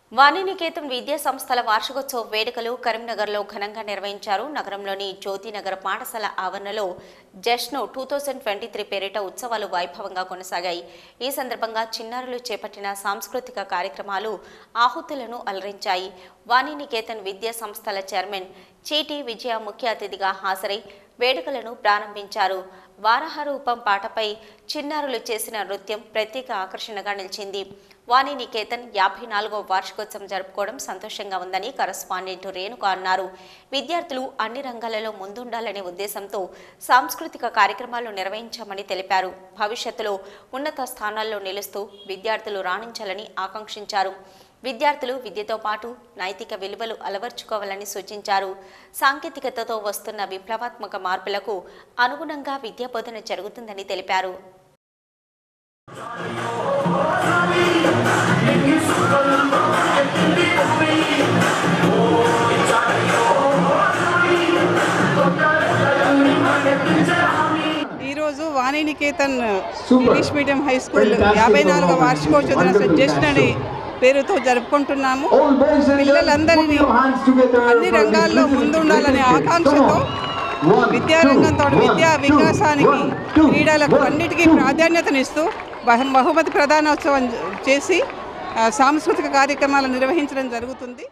వాణినికేతన్ విద్యా సంస్థల వార్షికోత్సవ వేడుకలు కరీంనగర్లో ఘనంగా నిర్వహించారు నగరంలోని జ్యోతినగర్ పాఠశాల ఆవరణలో జష్ను టూ థౌజండ్ ట్వంటీ త్రీ పేరిట ఉత్సవాలు వైభవంగా కొనసాగాయి ఈ సందర్భంగా చిన్నారులు చేపట్టిన సాంస్కృతిక కార్యక్రమాలు ఆహుతులను అలరించాయి వాణినికేతన్ విద్యా సంస్థల చైర్మన్ చీటి విజయ ముఖ్య అతిథిగా హాజరై వేడుకలను ప్రారంభించారు వారహరూపం పాటపై చిన్నారులు చేసిన నృత్యం ప్రత్యేక ఆకర్షణగా నిలిచింది వాణి నికేతన్ యాభై నాలుగవ వార్షికోత్సవం జరుపుకోవడం సంతోషంగా ఉందని కరస్పాండెంట్ రేణుక అన్నారు విద్యార్థులు అన్ని రంగాలలో ముందుండాలనే ఉద్దేశంతో సాంస్కృతిక కార్యక్రమాలు నిర్వహించామని తెలిపారు భవిష్యత్తులో ఉన్నత స్థానాల్లో నిలుస్తూ విద్యార్థులు రాణించాలని ఆకాంక్షించారు విద్యార్థులు విద్యతో పాటు నైతిక విలువలు అలవర్చుకోవాలని సూచించారు సాంకేతికతతో వస్తున్న విప్లవాత్మక మార్పులకు అనుగుణంగా విద్యా బోధన జరుగుతుందని తెలిపారు ఈరోజు Vaninikethan English medium high school యాభై నాలుగవ వార్షికోత్సవ జస్ట్ అని పేరుతో జరుపుకుంటున్నాము పిల్లలందరినీ అన్ని రంగాల్లో ముందుండాలనే ఆకాంక్షతో విద్యారంగంతో విద్యా వికాసానికి క్రీడలకు అన్నిటికీ ప్రాధాన్యతనిస్తూ బహు- బహుమతి ప్రధానోత్సవం చేసి ఆ, సాంస్కృతిక కార్యక్రమాలు నిర్వహించడం జరుగుతుంది